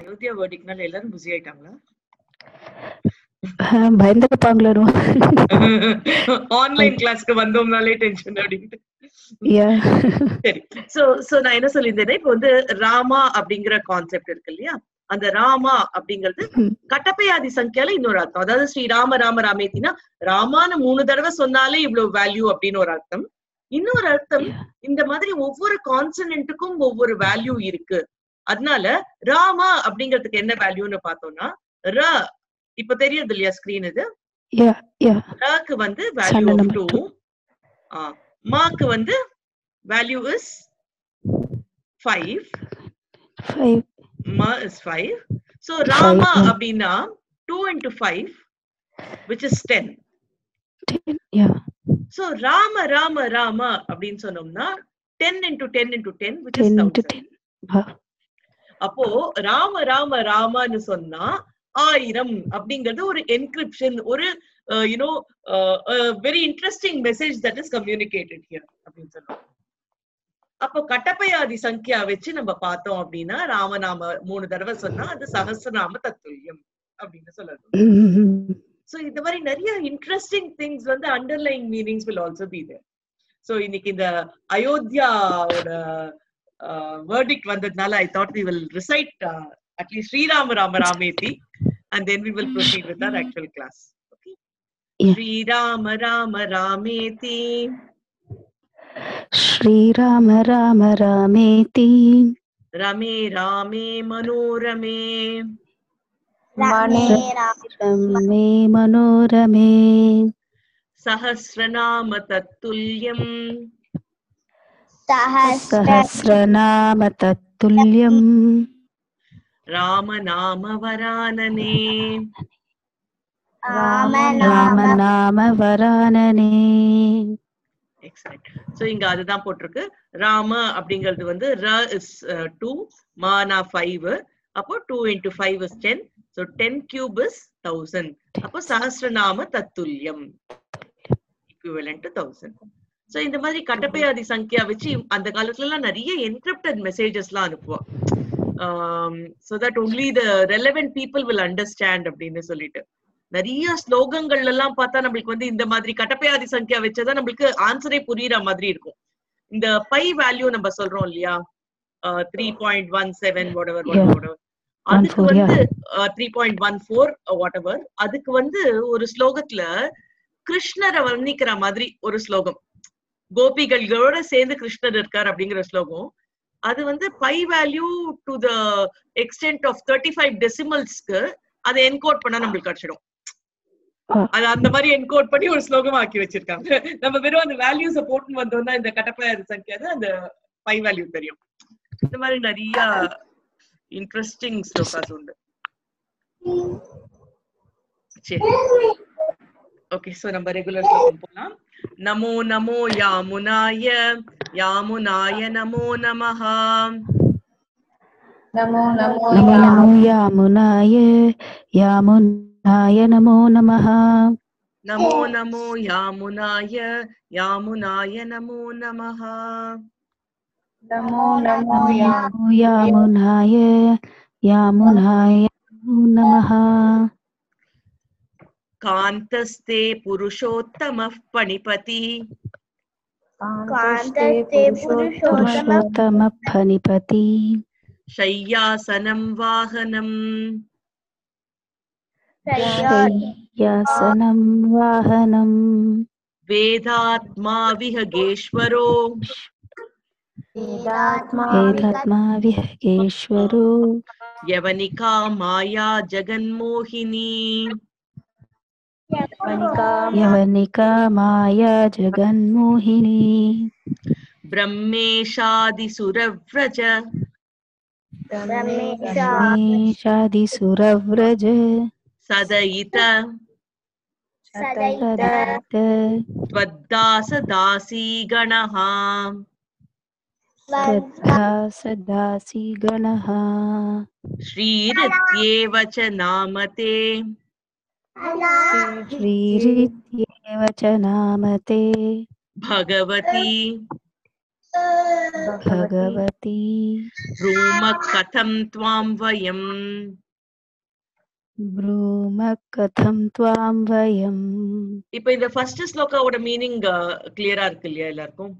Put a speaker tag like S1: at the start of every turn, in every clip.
S1: அயோத்தியா வேர்டிக்னால எல்லாரும் busy ஆயிட்டாங்களா
S2: பயந்துருப்பாங்களோ
S1: online கிளாஸ்க்கு வந்தோம்னாலே tension அப்படின்ட்டு
S2: யா
S1: சரி சோ சோ நான் என்ன சொல்லியிருந்தேன்னா இப்போ வந்து ராமா அப்படிங்கிற கான்செப்ட் இருக்கு இல்லையா அந்த ராமா அப்படிங்கிறது
S2: ம்.
S1: கட்டப்பையாதி சங்கியால இன்னொரு அர்த்தம் அதாவது ஸ்ரீ ராம ராம ராமேத்தினா ராமான்னு மூணு தடவை சொன்னாலே இவ்வளவு வேல்யூ அப்படின்னு ஒரு அர்த்தம் இன்னொரு அர்த்தம் இந்த மாதிரி ஒவ்வொரு கான்சனன்ட்டுக்கும் ஒவ்வொரு வேல்யூ இருக்கு அதனால ராமா அப்படிங்கிறதுக்கு என்ன வேல்யூன்னு பார்த்தோம்னா ர இப்ப தெரியுது இல்லையா ஸ்கிரீன் இது
S2: யா யா
S1: ரக்கு வந்து value
S2: Channel
S1: of
S2: number
S1: two
S2: two.
S1: மாக்கு வந்து value is five
S2: five
S1: ma is 5 so rama
S2: Five.
S1: அப்படின்னா 2 into 5 which is 10
S2: ten yeah
S1: so rama rama rama அப்படின்னு சொன்னோம்னா 10 into 10 into 10 which is
S2: ten into
S1: 1000
S2: ten வா
S1: அப்போ ராம ராம ராமான்னு சொன்னா ஆயிரம் அப்படிங்கிறது ஒரு என்கிரிப்ஷன் ஒரு you know very interesting message that is communicated here அப்படின்னு சொல்லுவோம் அப்போ கட்டப்பையாதி சங்கியா வச்சு நம்ம பார்த்தோம் அப்படின்னா ராமநாம மூணு தடவை சொன்னா அது சகஸ்ரநாம தத்துல்யம் அப்படின்னு சொல்லணும் சோ இந்த மாதிரி நிறைய இன்ட்ரெஸ்டிங் திங்ஸ் வந்து underlying meanings will also be there so இன்னைக்கு இந்த அயோத்தியாவோட வேர்டிக்ட் வந்ததுனால I thought we will recite at least Shri Rama Rama ராமேதி and then we will proceed with our actual class okay
S2: Yeah.
S1: Shri Rama Rama ராமேதி
S2: श्रीराम राम रामेति
S1: ரமே ராமே மனோரமே
S3: मणे
S2: रमे मनोरमे
S1: சஹஸ்ரநாம தத்துல்யம்
S3: सहस्र
S2: सहस्रनाम तत्तुल्यम्
S1: ராமநாம வரானனே
S3: राम
S2: राम
S3: नाम
S2: नाम वरानने
S1: எக்ஸலண்ட் சோ இங்க அதுதான் போட்டிருக்கு ராம அப்படிங்கிறது வந்து ர இஸ் டூ மானா ஃபைவ் அப்போ two into five is ten so ten cube is thousand அப்போ சஹஸ்ரநாம தத்துல்யம் equivalent to தௌசண்ட் சோ இந்த மாதிரி கட்டப்பையாதி சங்கியா வச்சு அந்த காலத்துல எல்லாம் நிறைய என்கிரிப்டட் மெசேஜஸ் எல்லாம் அனுப்புவா so that only the relevant people will understand அப்படின்னு சொல்லிட்டு நிறைய ஸ்லோகங்கள் எல்லாம் பார்த்தா நம்மளுக்கு வந்து இந்த மாதிரி கட்டப்பையாதி சங்கியா வச்சதான் நம்மளுக்கு ஆன்சரே புரியுற மாதிரி இருக்கும் இந்த பை வேல்யூ நம்ம சொல்றோம் இல்லையா த்ரீ பாயிண்ட் ஒன் செவன் ஒடவர்
S2: Yeah.
S1: அதுக்கு
S2: four, yeah.
S1: வந்து three point one four whatever அதுக்கு வந்து ஒரு ஸ்லோகத்துல கிருஷ்ணரை வர்ணிக்கிற மாதிரி ஒரு ஸ்லோகம் கோபிகளோட சேர்ந்து கிருஷ்ணர் இருக்கார் அப்படிங்கிற ஸ்லோகம் அது வந்து pi value to the extent of thirty five டெசிமல்ஸ்க்கு அதை என்கோட் பண்ணா நம்மளுக்கு கிடைச்சிடும்
S2: Ah.
S1: அது அந்த மாதிரி என்கோட் பண்ணி ஒரு ஸ்லோகம் ஆக்கி வச்சிருக்காங்க நம்ம வெறும் அந்த வேல்யூஸ போட்டு வந்தோம்னா இந்த கட்டப்பையாரு சங்கியாது அந்த பை வேல்யூ தெரியும் இந்த மாதிரி நிறைய இன்ட்ரெஸ்டிங் ஸ்லோகாஸ் உண்டு சரி ஓகே சோ நம்ம ரெகுலர் ஸ்லோகம் போலாம் நமோ நமோ யாமுனாய யாமுனாய நமோ நமஹ
S3: नमो नमो
S2: नमो नमो यामुनाय यामुनाय नमो नमः
S1: நமோ நமோ யாமுனாய யாமுனாய நமோ நமஹ
S3: नमो नमो या
S2: नमो यामुनाय यामुनाय नमो नमः
S1: कान्तस्ते पुरुषोत्तमः पणिपति
S3: कान्तस्ते पुरुषोत्तम
S2: पुरुषोत्तमफनिपति
S1: शय्यासनं वाहनम्
S2: शय्यासनं वाहनम्
S1: वेदात्मा विहगेश्वरो
S3: वेदात्मा
S2: वेदात्मा विहगेश्वरो
S1: यवनिका माया जगन्मोहिनी
S3: वनिका
S2: यवनिका माया जगन्मोहिनी
S1: ब्रह्मेशादिसुरव्रज
S3: रमेशा
S2: रमेशादिसुरव्रज
S1: सदयित
S3: सदैत
S2: सदयित
S1: त्वद्दासदासी गणः
S2: श्रद्धा सदासि गणः
S1: श्रीरित्येव च नामते
S2: श्रीरित्येव च नाम ते
S1: भगवती
S2: भगवती
S1: ब्रूम कथं त्वां वयम्
S2: ब्रूम कथं त्वां वयम्
S1: இப்ப இந்த ஃபர்ஸ்ட் ஸ்லோகாவோட மீனிங் கிளியரா இருக்கு இல்லையா எல்லாருக்கும்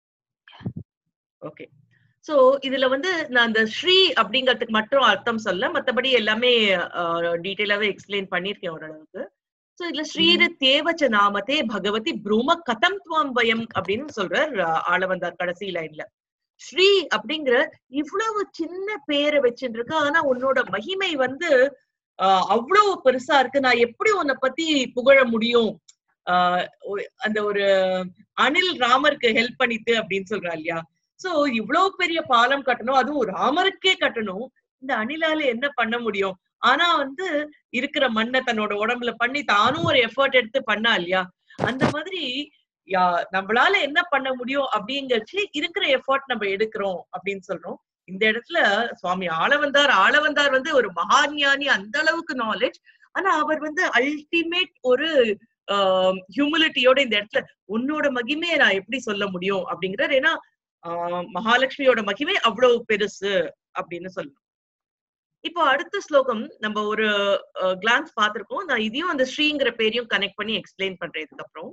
S1: ஓகே சோ இதுல வந்து நான் அந்த ஸ்ரீ அப்படிங்கிறதுக்கு மட்டும் அர்த்தம் சொல்ல மத்தபடி எல்லாமே டீட்டெயிலாவே எக்ஸ்பிளைன் பண்ணிருக்கேன் ஓரளவுக்கு சோ இதுல ஸ்ரீர தேவச்ச நாமத்தே பகவதி ப்ரூம கதம் துவாம் வயம் அப்படின்னு சொல்றார் அஹ், ஆளவந்தார் கடைசி லைன்ல ஸ்ரீ அப்படிங்கிற இவ்வளவு சின்ன பேரை வச்சுட்டு இருக்கு ஆனா உன்னோட மகிமை வந்து ஆஹ் அவ்வளவு பெருசா இருக்கு நான் எப்படி உன்னை பத்தி புகழ முடியும் ஆஹ் ஒ- அந்த ஒரு அனில் ராமருக்கு ஹெல்ப் பண்ணிட்டு அப்படின்னு சொல்றா இல்லையா சோ இவ்வளவு பெரிய பாலம் கட்டணும் அதுவும் ராமருக்கே கட்டணும் இந்த அணிலால என்ன பண்ண முடியும் ஆனா வந்து இருக்கிற மண்ணை தன்னோட உடம்புல பண்ணி தானும் ஒரு எஃபர்ட் எடுத்து பண்ணா இல்லையா அந்த மாதிரி யா நம்மளால என்ன பண்ண முடியும் அப்படிங்கறச்சு இருக்கிற எஃபர்ட் நம்ம எடுக்கிறோம் அப்படின்னு சொல்றோம் இந்த இடத்துல சுவாமி ஆளவந்தார் ஆளவந்தார் வந்து ஒரு மகாஞானி அந்த அளவுக்கு நாலேஜ் ஆனா அவர் வந்து அல்டிமேட் ஒரு ஹியூமிலிட்டியோட இந்த இடத்துல உன்னோட மகிமையை நான் எப்படி சொல்ல முடியும் அப்படிங்கிறார் ஏன்னா ஆஹ் மகாலட்சுமியோட மகிமை அவ்வளவு பெருசு அப்படின்னு சொல்லணும் இப்போ அடுத்த ஸ்லோகம் நம்ம ஒரு கிளான்ஸ் பார்த்திருக்கோம் நான் இதையும் அந்த ஸ்ரீங்கிற பேரையும் கனெக்ட் பண்ணி எக்ஸ்பிளைன் பண்றேன் இதுக்கப்புறம்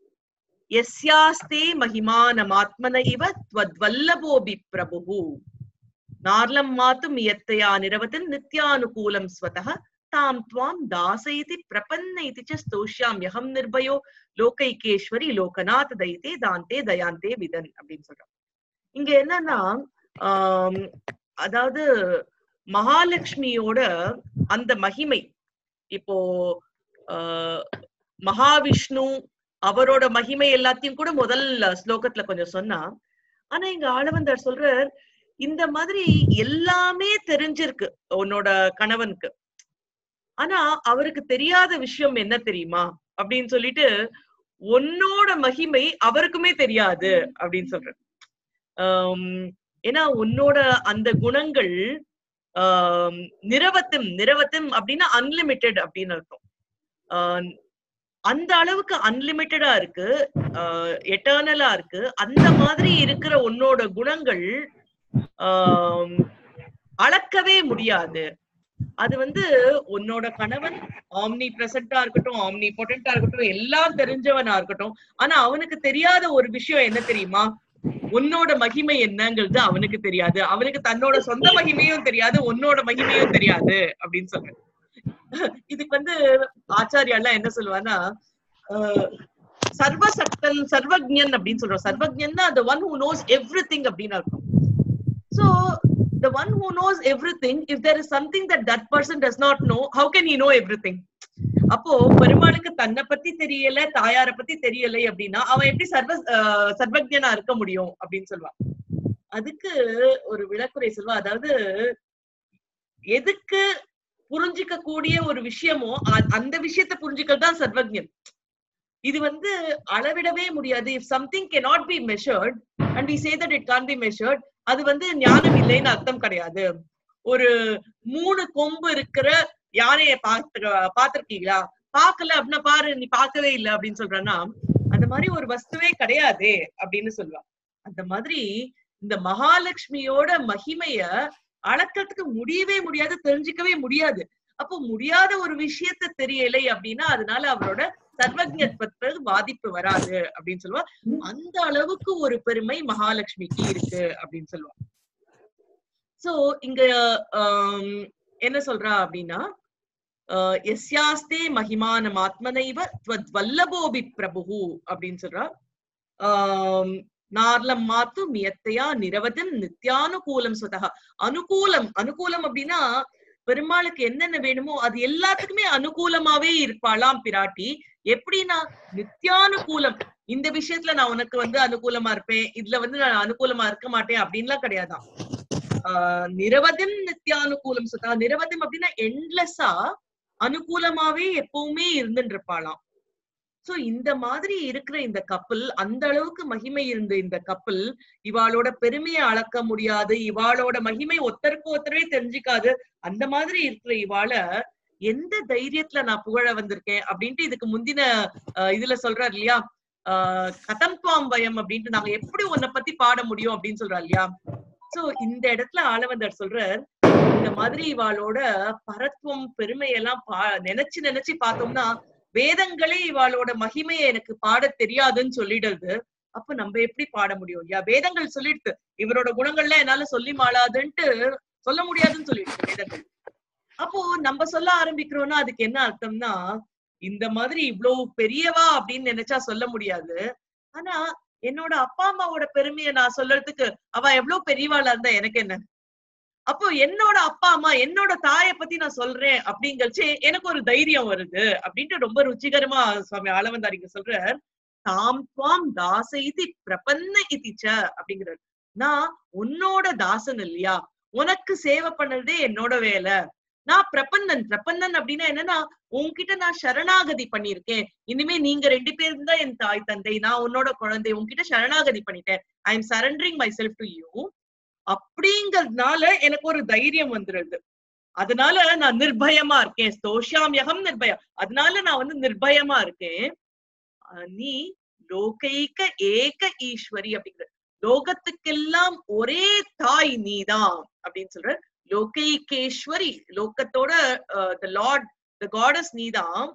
S1: எஸ்யாஸ்தே மகிமானமாத்மன இவ त्वद्वल्लभोऽपि பிரபுः நார்லம் மாத்தும் இயத்தையா நிரவத்தின் நித்யானுகூலம் ஸ்வதः தாம் துவாம் தாசயதி பிரபன்ன இதி ச ஸ்தோஷ்யாம்யகம் நிர்பயோ லோகைகேஸ்வரி லோகநாத் தைத்தே தாந்தே தயாந்தே விதன் அப்படின்னு சொல்றான் இங்க என்னன்னா ஆம், அதாவது மகாலட்சுமியோட அந்த மகிமை இப்போ ஆஹ், மகாவிஷ்ணு அவரோட மகிமை எல்லாத்தையும் கூட முதல் ஸ்லோகத்துல கொஞ்சம் சொன்னா ஆனா இங்க ஆளவந்தார் சொல்றார் இந்த மாதிரி எல்லாமே தெரிஞ்சிருக்கு உன்னோட கணவனுக்கு ஆனா அவருக்கு தெரியாத விஷயம் என்ன தெரியுமா அப்படின்னு சொல்லிட்டு உன்னோட மகிமை அவருக்குமே தெரியாது அப்படின்னு சொல்றார் ஆம், ஏன்னா உன்னோட அந்த குணங்கள் ஆம், நிரவத்தம் நிரவத்தம் அப்படின்னா அன்லிமிட்டெட் அப்படின்னு அர்த்தம் ஆஹ் அந்த அளவுக்கு அன்லிமிட்டடா இருக்கு எட்டர்னலா இருக்கு அந்த மாதிரி இருக்கிற உன்னோட குணங்கள் ஆம், அளக்கவே முடியாது அது வந்து உன்னோட கணவன் ஆம்னி பிரசன்டா இருக்கட்டும் ஆம்னி பொட்டன்டா இருக்கட்டும் எல்லாம் தெரிஞ்சவனா இருக்கட்டும் ஆனா அவனுக்கு தெரியாத ஒரு விஷயம் என்ன தெரியுமா உன்னோட மகிமை என்னங்கிறது அவனுக்கு தெரியாது அவனுக்கு தன்னோட சொந்த மகிமையும் தெரியாது உன்னோட மகிமையும் தெரியாது அப்படின்னு சொல்றேன் இதுக்கு வந்து ஆச்சாரியா எல்லாம் என்ன சொல்லுவான்னா ஆஹ் சர்வசக்தன் சர்வஜன் அப்படின்னு சொல்றோம் சர்வஜன்னா the one who knows everything அப்படின்னு அர்த்தம் so the one who knows everything if there is something that that person does not know how can he know everything அப்போ பெருமாளுக்கு தன்னை பத்தி தெரியல தாயார பத்தி தெரியலை அப்படின்னா அவன் எப்படி சர்வ ஆஹ் சர்வஜனா இருக்க முடியும் அப்படின்னு சொல்லுவான் அதுக்கு ஒரு விளக்குரை சொல்வா அதாவது எதுக்கு புரிஞ்சிக்க கூடிய ஒரு விஷயமோ அ- அந்த விஷயத்தை புரிஞ்சுக்கிறது தான் சர்வஜன் இது வந்து அளவிடவே முடியாது if something cannot be measured and we say that it can't be measured அது வந்து ஞானம் இல்லைன்னு அர்த்தம் கிடையாது ஒரு மூணு கொம்பு இருக்கிற யானைய பார்த்து பார்த்திருக்கீங்களா பார்க்கல அப்படின்னா பாரு நீ பார்க்கவே இல்லை அப்படின்னு சொல்றேன்னா அந்த மாதிரி ஒரு வஸ்துவே கிடையாதே அப்படின்னு சொல்லுவான் அந்த மாதிரி இந்த மகாலட்சுமியோட மகிமைய அளக்கிறதுக்கு முடியவே முடியாது தெரிஞ்சுக்கவே முடியாது அப்போ முடியாத ஒரு விஷயத்த தெரியலை அப்படின்னா அதனால அவரோட சர்வஜத்வத்து பாதிப்பு வராது அப்படின்னு சொல்லுவா அந்த அளவுக்கு ஒரு பெருமை மகாலட்சுமிக்கு இருக்கு அப்படின்னு சொல்லுவா சோ இங்க ஆம், என்ன சொல்றா அப்படின்னா ஆஹ், எஸ்யாஸ்தே மகிமானம் ஆத்மனைவ வல்லபோபி பிரபு அப்படின்னு சொல்றா ஆம், நார்லம் மாத்து மியத்தையா நிரவதன் நித்யானுகூலம் சுதகா அனுகூலம் அனுகூலம் அப்படின்னா பெருமாளுக்கு என்னென்ன வேணுமோ அது எல்லாத்துக்குமே அனுகூலமாவே இருப்பாளாம் பிராட்டி எப்படின்னா நித்யானுகூலம் இந்த விஷயத்துல நான் உனக்கு வந்து அனுகூலமா இருப்பேன் இதுல வந்து நான் அனுகூலமா இருக்க மாட்டேன் அப்படின்லாம் கிடையாதாம் ஆஹ் நிரவதம் நித்யானுகூலம் சுதா நிரவதம் அப்படின்னா எண்ட்லெஸ்ஸா அனுகூலமாவே எப்பவுமே இருந்துட்டு இருப்பாளாம் சோ இந்த மாதிரி இருக்கிற இந்த கப்பல் அந்த அளவுக்கு மகிமை இருந்த இந்த கப்பல் இவாளோட பெருமையை அளக்க முடியாது இவாளோட மகிமை ஒருத்தருக்கு ஒருத்தரவே தெரிஞ்சுக்காது அந்த மாதிரி இருக்கிற இவாள எந்த தைரியத்துல நான் புகழ வந்திருக்கேன் அப்படின்ட்டு இதுக்கு முந்தின அஹ், இதுல சொல்றாரு இல்லையா ஆஹ் கதம் துவாம் வயம் அப்படின்ட்டு நாங்க எப்படி உன்னை பத்தி பாட முடியும் அப்படின்னு சொல்றா இல்லையா சோ இந்த இடத்துல ஆளவந்தர் சொல்றார் இந்த மாதிரி இவாளோட பரத்துவம் பெருமையெல்லாம் பா நினைச்சு நினைச்சு பார்த்தோம்னா வேதங்களே இவாளோட மகிமையை எனக்கு பாட தெரியாதுன்னு சொல்லிடுது அப்ப நம்ம எப்படி பாட முடியும் இல்லையா வேதங்கள் சொல்லிடுது இவரோட குணங்கள்லாம் என்னால சொல்லி மாளாதுன்ட்டு சொல்ல முடியாதுன்னு சொல்லிடுது வேதங்கள் அப்போ நம்ம சொல்ல ஆரம்பிக்கிறோம்னா அதுக்கு என்ன அர்த்தம்னா இந்த மாதிரி இவ்வளவு பெரியவா அப்படின்னு நினைச்சா சொல்ல முடியாது ஆனா என்னோட அப்பா அம்மாவோட பெருமையை நான் சொல்றதுக்கு அவ எவ்வளவு பெரியவாளா இருந்தா எனக்கு என்ன அப்போ என்னோட அப்பா அம்மா என்னோட தாயை பத்தி நான் சொல்றேன் அப்படிங்கறச்சு எனக்கு ஒரு தைரியம் வருது அப்படின்ட்டு ரொம்ப ருச்சிகரமா சுவாமி ஆளவந்தாரிங்க சொல்றார் தாம் துவாம் தாச இதி பிரபன்ன இதிச்ச அப்படிங்கிறார் நான் உன்னோட தாசன் இல்லையா உனக்கு சேவை பண்ணதே என்னோட வேலை நான் பிரபன்னன் பிரபன்னன் அப்படின்னா என்னன்னா உன்கிட்ட நான் சரணாகதி பண்ணிருக்கேன் இனிமே நீங்க ரெண்டு பேரும் தான் என் தாய் தந்தை நான் உன்னோட குழந்தை உன்கிட்ட சரணாகதி பண்ணிட்டேன் I am surrendering myself to you அப்படிங்கறதுனால எனக்கு ஒரு தைரியம் வந்துருது அதனால நான் நிர்பயமா இருக்கேன் ஸ்தோஷாமியகம் நிர்பயம் அதனால நான் வந்து நிர்பயமா இருக்கேன் அஹ் நீ லோகைக்க ஏக ஈஸ்வரி அப்படிங்கிற லோகத்துக்கெல்லாம் ஒரே தாய் நீதான் அப்படின்னு சொல்ற லோகைகேஸ்வரி லோகத்தோட த லார்ட் த காடஸ் நீதான்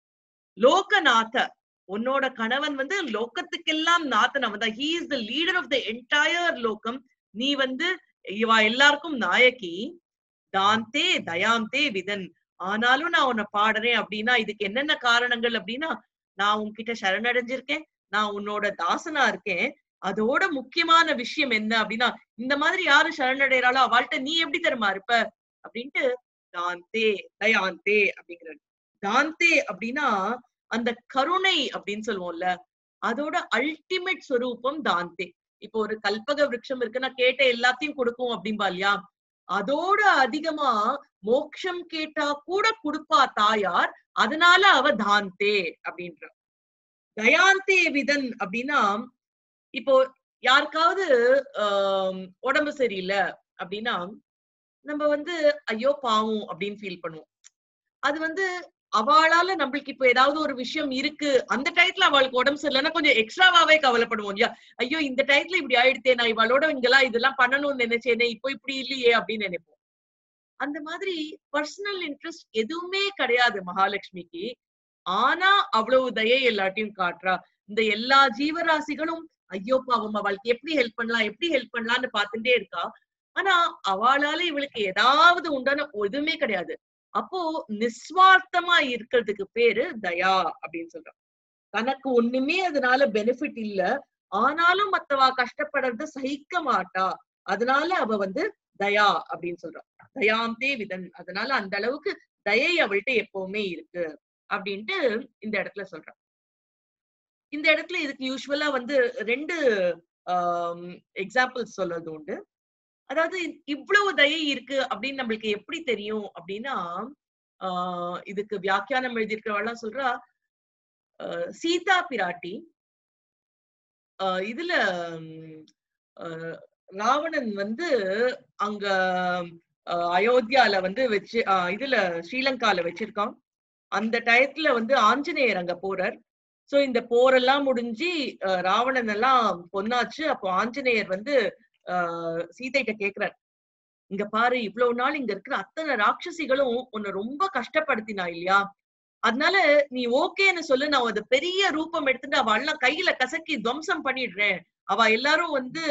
S1: லோகநாத உன்னோட கணவன் வந்து லோகத்துக்கெல்லாம் நாதன் அவன் தான் he is the leader of the entire லோகம் நீ வந்து இவா எல்லாருக்கும் நாயகி தாந்தே தயாந்தே விதன் ஆனாலும் நான் உன்னை பாடுறேன் அப்படின்னா இதுக்கு என்னென்ன காரணங்கள் அப்படின்னா நான் உன்கிட்ட சரணடைஞ்சிருக்கேன் நான் உன்னோட தாசனா இருக்கேன் அதோட முக்கியமான விஷயம் என்ன அப்படின்னா இந்த மாதிரி யாரு சரணடைறாளோ அவள்கிட்ட நீ எப்படி தெரியுமா இருப்ப அப்படின்ட்டு தாந்தே தயாந்தே அப்படிங்கிறாரு தாந்தே அப்படின்னா அந்த கருணை அப்படின்னு சொல்லுவோம்ல அதோட அல்டிமேட் ஸ்வரூபம் தாந்தே இப்போ ஒரு கல்பக விருட்சம் இருக்கு நான் கேட்ட எல்லாத்தையும் கொடுக்கும் அப்படின்பா இல்லையா அதோட அதிகமா மோக்ஷம் கேட்டா கூட கொடுப்பா தாயார் அதனால அவ தாந்தே அப்படின்ற தயாந்தே விதன் அப்படின்னா இப்போ யாருக்காவது ஆஹ் உடம்பு சரியில்லை அப்படின்னா நம்ம வந்து ஐயோ பாவம் அப்படின்னு ஃபீல் பண்ணுவோம் அது வந்து அவளால நம்மளுக்கு இப்போ ஏதாவது ஒரு விஷயம் இருக்கு அந்த டயத்துல அவளுக்கு உடம்பு சரியில்லைன்னா கொஞ்சம் எக்ஸ்ட்ராவாவே கவலைப்படுவோம் இல்லையா ஐயோ இந்த டயத்துல இப்படி ஆயிடுத்தே நான் இவளோட இங்கெல்லாம் இதெல்லாம் பண்ணணும்னு நினைச்சேனே இப்போ இப்படி இல்லையே அப்படின்னு நினைப்போம் அந்த மாதிரி பர்சனல் இன்ட்ரெஸ்ட் எதுவுமே கிடையாது மகாலட்சுமிக்கு ஆனா அவ்வளவு தயை எல்லாத்தையும் காட்டுறா இந்த எல்லா ஜீவராசிகளும் ஐயோ பாவம் அவளுக்கு எப்படி ஹெல்ப் பண்ணலாம் எப்படி ஹெல்ப் பண்ணலாம்னு பார்த்துட்டே இருக்கா ஆனா அவளால இவளுக்கு ஏதாவது உண்டான எதுவுமே கிடையாது அப்போ நிஸ்வார்த்தமா இருக்கிறதுக்கு பேரு தயா அப்படின்னு சொல்றான் தனக்கு ஒண்ணுமே அதனால பெனிஃபிட் இல்ல ஆனாலும் மத்தவா கஷ்டப்படுறத சகிக்க மாட்டா அதனால அவ வந்து தயா அப்படின்னு சொல்றான் தயாந்தே விதன் அதனால அந்த அளவுக்கு தயை அவள்கிட்ட எப்பவுமே இருக்கு அப்படின்ட்டு இந்த இடத்துல சொல்றான் இந்த இடத்துல இதுக்கு யூஸ்வலா வந்து ரெண்டு எக்ஸாம்பிள்ஸ் சொல்றது உண்டு அதாவது இவ்வளவு தயை இருக்கு அப்படின்னு நம்மளுக்கு எப்படி தெரியும் அப்படின்னா ஆஹ் இதுக்கு வியாக்கியானம் எழுதியிருக்கிறவெல்லாம் சொல்றா ஆஹ் சீதா பிராட்டி ஆஹ் இதுல ஆஹ் ராவணன் வந்து அங்க ஆஹ் அயோத்தியால வந்து வச்சு ஆஹ் இதுல ஸ்ரீலங்கால வச்சிருக்கான் அந்த டயத்துல வந்து ஆஞ்சநேயர் அங்க போறார் சோ இந்த போரெல்லாம் முடிஞ்சு ஆஹ் ராவணன் எல்லாம் பொன்னாச்சு அப்போ ஆஞ்சநேயர் வந்து ஆஹ் சீதைகிட்ட கேக்குறார் இங்க பாரு இவ்வளவு நாள் இங்க இருக்கிற அத்தனை ராட்சசிகளும் உன்னை ரொம்ப கஷ்டப்படுத்தினா இல்லையா அதனால நீ ஓகேன்னு சொல்லு நான் அது பெரிய ரூபம் எடுத்துட்டு அவ எல்லாம் கையில கசக்கி துவம்சம் பண்ணிடுறேன் அவ எல்லாரும் வந்து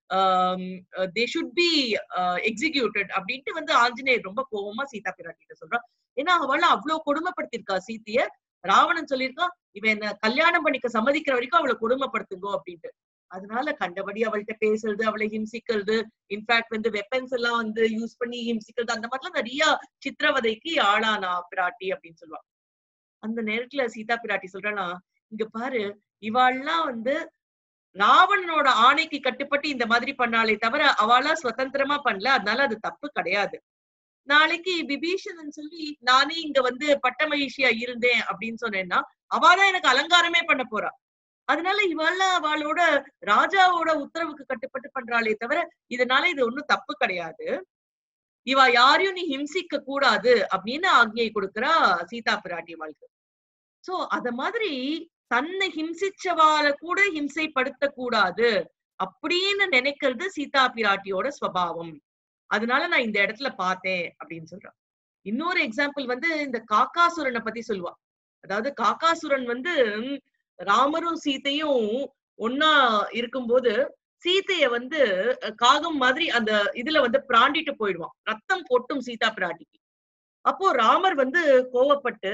S1: தே ஷுட் பி எக்ஸிக்யூட்டட் அப்படின்ட்டு வந்து ஆஞ்சநேயர் ரொம்ப கோபமா சீதா பிராட்டிட்ட சொல்றான் ஏன்னா அவள் அவ்வளவு கொடுமைப்படுத்திருக்கா சீத்தைய ராவணன் சொல்லியிருக்கான் இவன் என்ன கல்யாணம் பண்ணிக்க சம்மதிக்கிற வரைக்கும் அவளை கொடுமைப்படுத்துங்கோ அப்படின்ட்டு அதனால கண்டபடி அவள்கிட்ட பேசுறது அவளை ஹிம்சிக்கிறது இன்ஃபேக்ட் வந்து வெப்பன்ஸ் எல்லாம் வந்து யூஸ் பண்ணி ஹிம்சிக்கிறது அந்த மாதிரிலாம் நிறைய சித்திரவதைக்கு ஆளானா பிராட்டி அப்படின்னு சொல்லுவான் அந்த நேரத்துல சீதா பிராட்டி சொல்றானா இங்க பாரு இவாள்லாம் வந்து ராவணனோட ஆணைக்கு கட்டுப்பட்டு இந்த மாதிரி பண்ணாலே தவிர அவளா சுதந்திரமா பண்ணல அதனால அது தப்பு கிடையாது நாளைக்கு விபீஷணன் சொல்லி நானே இங்க வந்து பட்ட மகிழ்ச்சியா இருந்தேன் அப்படின்னு சொன்னேன்னா அவதான் எனக்கு அலங்காரமே பண்ண போறா அதனால இவெல்லாம் அவளோட ராஜாவோட உத்தரவுக்கு கட்டுப்பட்டு பண்றாளே தவிர இதனால இது ஒண்ணும் தப்பு கிடையாது இவ யாரையும் நீ ஹிம்சிக்க கூடாது அப்படின்னு ஆக்ஞை கொடுக்கிறா சீதா பிராட்டி வாழ்க்கை சோ அத மாதிரி தன்னை ஹிம்சிச்சவால கூட ஹிம்சைப்படுத்த கூடாது அப்படின்னு நினைக்கிறது சீதா பிராட்டியோட ஸ்வபாவம் அதனால நான் இந்த இடத்துல பார்த்தேன் அப்படின்னு சொல்றான் இன்னொரு எக்ஸாம்பிள் வந்து இந்த காக்காசுரனை பத்தி சொல்லுவா அதாவது காக்காசுரன் வந்து ம், ராமரும் சீதையும் ஒன்னா இருக்கும்போது சீதைய வந்து அஹ், காகம் மாதிரி அந்த இதுல வந்து பிராண்டிட்டு போயிடுவான் ரத்தம் கொட்டும் சீதா பிராட்டிக்கு அப்போ ராமர் வந்து கோவப்பட்டு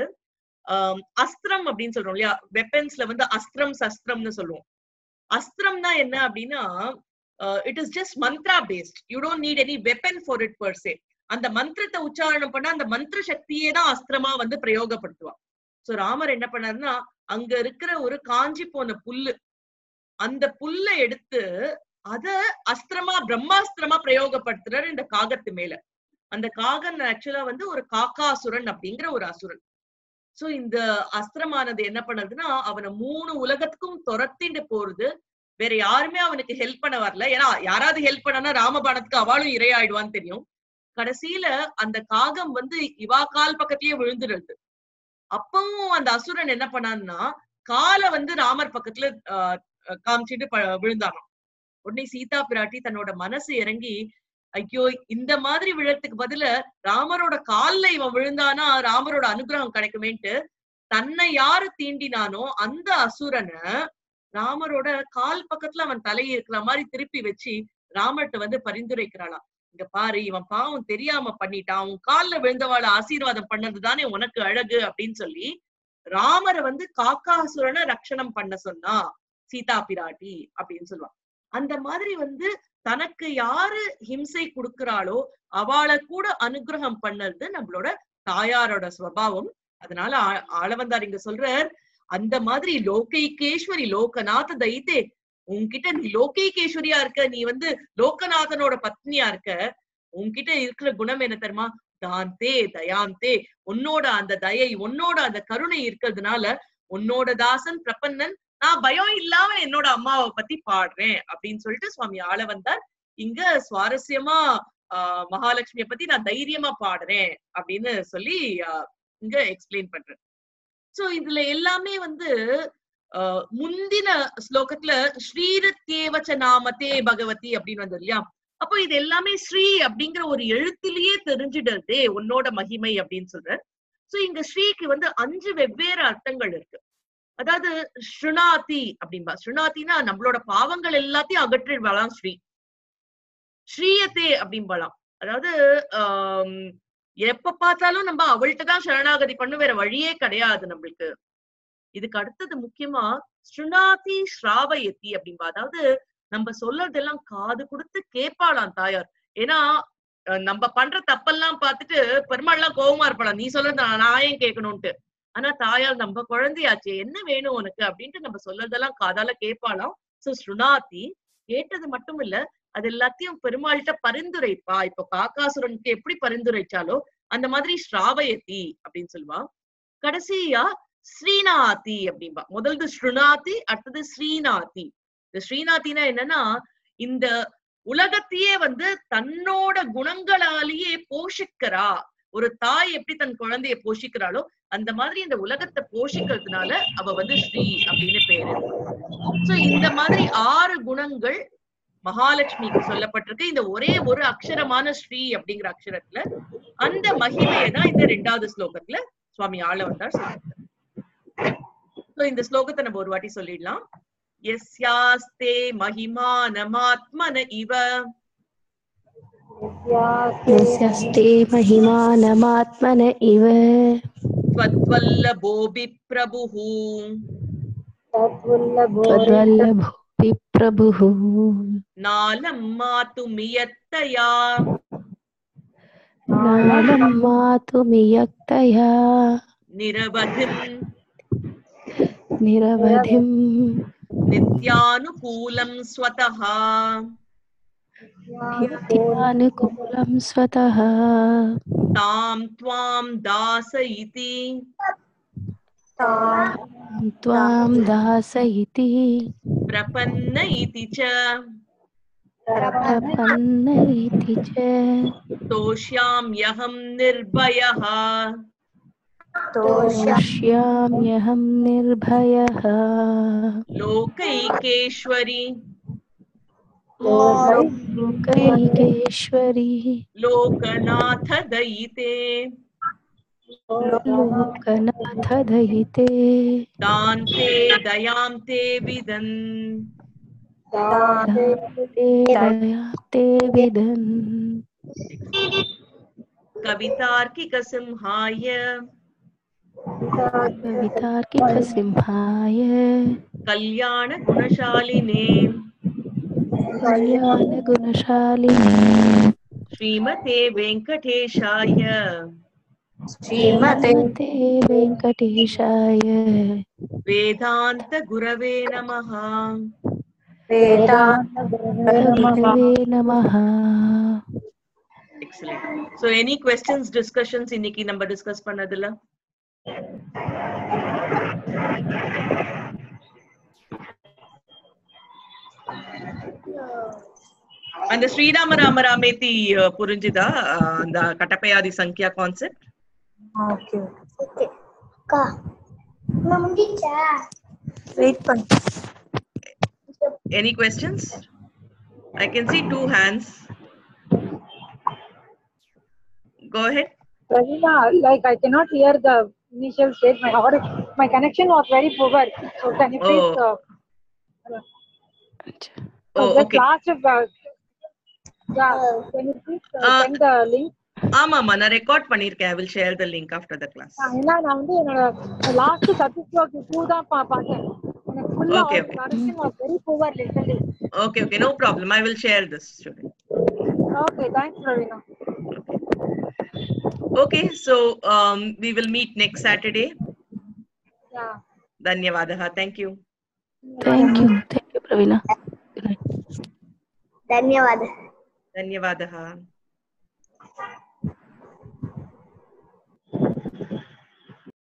S1: ஆஹ் அஸ்திரம் அப்படின்னு சொல்றோம் இல்லையா வெப்பன்ஸ்ல வந்து அஸ்திரம் சஸ்திரம்னு சொல்லுவோம் அஸ்திரம்னா என்ன அப்படின்னா it is just mantra based you don't need any weapon for it per se அந்த மந்திரத்தை உச்சாரணம் பண்ணா அந்த மந்திர சக்தியே தான் அஸ்திரமா வந்து பிரயோகப்படுத்துவா சோ ராமர் என்ன பண்ணாருன்னா அங்க இருக்கிற ஒரு காஞ்சி போன புல்லு அந்த புல்ல எடுத்து அத அஸ்திரமா பிரம்மாஸ்திரமா பிரயோகப்படுத்துறாரு இந்த காகத்து மேல அந்த காகன் ஆக்சுவலா வந்து ஒரு காக்காசுரன் அப்படிங்கிற ஒரு அசுரன் சோ இந்த அஸ்திரமானது என்ன பண்ணுதுன்னா அவனை மூணு உலகத்துக்கும் துரத்திட்டு போறது வேற யாருமே அவனுக்கு ஹெல்ப் பண்ண வரல ஏன்னா யாராவது ஹெல்ப் பண்ணனா ராமபாணத்துக்கு அவளும் இரையாயிடுவான்னு தெரியும் கடைசியில அந்த காகம் வந்து இவா கால் பக்கத்துலயே விழுந்துடுது அப்பவும் அந்த அசுரன் என்ன பண்ணான்னா காலை வந்து ராமர் பக்கத்துல ஆஹ் அஹ் காமிச்சிட்டு ப- விழுந்தானாம் உடனே சீதா பிராட்டி தன்னோட மனசு இறங்கி ஐயோ இந்த மாதிரி விழறதுக்கு பதில ராமரோட கால்ல இவன் விழுந்தானா ராமரோட அனுகிரகம் கிடைக்குமேன்ட்டு தன்னை யாரு தீண்டினானோ அந்த அசுரனை ராமரோட கால் பக்கத்துல அவன் தலையை இருக்கிற மாதிரி திருப்பி வச்சு ராமர்ட்ட வந்து பரிந்துரைக்கிறாளாம் இங்க பாரு இவன் பாவம் தெரியாம பண்ணிட்டான் உன் கால்ல விழுந்தவாள ஆசீர்வாதம் பண்ணது தானே உனக்கு அழகு அப்படின்னு சொல்லி ராமரை வந்து காக்காசுரனை ரட்சணம் பண்ண சொன்னா சீதா பிராட்டி அப்படின்னு சொல்லுவான் அந்த மாதிரி வந்து தனக்கு யாரு ஹிம்சை கொடுக்கறாளோ அவளை கூட அனுகிரகம் பண்ணது நம்மளோட தாயாரோட ஸ்வபாவம் அதனால ஆ- ஆளவந்தார் இங்க சொல்றார் அந்த மாதிரி லோகைகேஸ்வரி லோகநாத தைத்தே உன்கிட்ட நீ லோகைகேஸ்வரியா இருக்க நீ வந்து லோகநாதனோட பத்னியா இருக்க உன்கிட்ட இருக்கிற குணம் என்ன தெரியுமா தாந்தே தயாந்தே உன்னோட அந்த தயை உன்னோட அந்த கருணை இருக்கிறதுனால உன்னோட தாசன் பிரபன்னன் நான் பயம் இல்லாம என்னோட அம்மாவை பத்தி பாடுறேன் அப்படின்னு சொல்லிட்டு சுவாமி ஆள வந்தார் இங்க சுவாரஸ்யமா ஆஹ் மகாலட்சுமிய பத்தி நான் தைரியமா பாடுறேன் அப்படின்னு சொல்லி ஆஹ் இங்க எக்ஸ்பிளைன் பண்றேன் சோ இதுல எல்லாமே வந்து ஆஹ் முந்தின ஸ்லோகத்துல ஸ்ரீரத்யேவச்ச நாமதே பகவதி அப்படின்னு வந்தது இல்லையா அப்போ இது எல்லாமே ஸ்ரீ அப்படிங்கிற ஒரு எழுத்திலேயே தெரிஞ்சிடுறதே உன்னோட மகிமை அப்படின்னு சொல்ற சோ இங்க ஸ்ரீக்கு வந்து அஞ்சு வெவ்வேறு அர்த்தங்கள் இருக்கு அதாவது ஸ்ருணாதி அப்படின்பா ஸ்ருணாத்தினா நம்மளோட பாவங்கள் எல்லாத்தையும் அகற்றிடுவாளாம் ஸ்ரீ ஸ்ரீயத்தே அப்படின்பலாம் அதாவது ஆஹ் எப்ப பார்த்தாலும் நம்ம அவள்கிட்ட தான் சரணாகதி பண்ணும் வேற வழியே கிடையாது நம்மளுக்கு இதுக்கு அடுத்தது முக்கியமா ஸ்ருணாதி ஸ்ராவயத்தி அப்படின்பா அதாவது நம்ம சொல்றதெல்லாம் காது கொடுத்து கேட்பாளாம் தாயார் ஏன்னா அஹ் நம்ம பண்ற தப்பெல்லாம் பார்த்துட்டு பெருமாள்லாம் கோவமா இருப்பாளாம் நீ சொல்றது நான் நான் ஏன் கேட்கணும்ட்டு ஆனா தாயார் நம்ம குழந்தையாச்சே என்ன வேணும் உனக்கு அப்படின்ட்டு நம்ம சொல்றதெல்லாம் காதால கேட்பாளாம் சோ ஸ்ருணாதி கேட்டது மட்டும் இல்ல அது எல்லாத்தையும் பெருமாள்கிட்ட பரிந்துரைப்பா இப்ப காக்காசுரனுக்கு எப்படி பரிந்துரைச்சாலோ அந்த மாதிரி ஸ்ராவயத்தி அப்படின்னு சொல்லுவா கடைசியா ஸ்ரீநாதி அப்படின்பா முதல்து ஸ்ருணாதி அடுத்தது ஸ்ரீநாதி இந்த ஸ்ரீநாத்தினா என்னன்னா இந்த உலகத்தையே வந்து தன்னோட குணங்களாலேயே போஷிக்கிறா ஒரு தாய் எப்படி தன் குழந்தைய போஷிக்கிறாளோ அந்த மாதிரி இந்த உலகத்தை போஷிக்கிறதுனால அவ வந்து ஸ்ரீ அப்படின்னு பேரு சோ இந்த மாதிரி ஆறு குணங்கள் மகாலட்சுமிக்கு சொல்லப்பட்டிருக்கு இந்த ஒரே ஒரு அக்ஷரமான ஸ்ரீ அப்படிங்கிற அக்ஷரத்துல அந்த மகிமையை தான் இந்த ரெண்டாவது ஸ்லோகத்துல சுவாமி ஆள வந்தார் சொல்றாரு So, இந்த ஸ்லோகத்தை நம்ம ஒரு வாட்டி சொல்லிடலாம் எஸ்யாஸ்தே மகிமானமாத்மன இவ
S2: यस्यस्ते महिमानमात्मन इव
S1: त्वद्वल्लभोऽपि प्रभुः
S2: त्वद्वल्लभोऽपि प्रभुः
S1: नालं मातुमियत्तया
S2: नालं मातुमियक्तया
S1: निरवधिम्
S2: निरवधिं
S1: नित्यानुकूलं स्वतः
S2: नित्यानुकूलं स्वतः
S1: तां त्वां दास इति
S2: त्वां दासयिति
S1: प्रपन्न इति च
S2: प्रपन्न इति च
S1: तोष्याम्यहं निर्भयः
S2: तोष्याम्यहं निर्भयः
S1: लोकैकेश्वरी
S2: लोकैकेश्वरी
S1: लोकनाथ दयिते
S2: लोकनाथदयिते
S1: दान्ते दयां ते विदन्
S2: ते दया ते विदन्
S1: कवितार्किकसिंहाय
S2: कवितार्किकसिंहाय
S1: कल्याणगुणशालिने
S2: कल्याणगुणशालिने
S1: श्रीमते वेङ्कटेशाय
S3: श्रीमते
S2: ते वेङ्कटेशाय
S1: वेदान्तगुरवे नमः
S3: वेदान्त
S2: गुरवे नमः
S1: Excellent. So any questions, discussions இன்னைக்கு நம்ம டிஸ்கஸ் பண்ணதுல அந்த ஸ்ரீராம ராம ராமேதி அஹ், புரிஞ்சுதா அஹ், அந்த கட்டப்பையாதி சங்கியா கான்செப்ட்
S3: ஓகே
S4: ஓகே அக்கா நான் முடிச்சா
S3: வெயிட் பண்ணு
S1: Any questions? I can see two hands. Go ahead.
S5: Pravina, like I cannot hear the initial statement. Or my connection was very poor. So can you please
S1: Oh.
S5: uh,
S1: Oh,
S5: just
S1: okay.
S5: last uh, yeah, can you please uh,
S1: Uh,
S5: send the link?
S1: ஆமாமா நான் record பண்ணிருக்கேன் I will share the link after the class
S5: ஆ, ஏன்னா நான் வந்து என்னோட last certificate two தான் பா- பார்த்தேன் எனக்கு ஃபுல்லா
S1: Okay, okay.
S5: Connection was very poor literally
S1: okay okay no problem I will share this student
S5: okay thanks Praveena
S1: Okay, so um, we will meet next Saturday.
S5: Yeah
S1: Dhanyavadaha. Thank you.
S2: Thank you. Thank you, Pravina. Good night.
S4: ಧನ್ಯವಾದ
S1: Dhanyavadaha.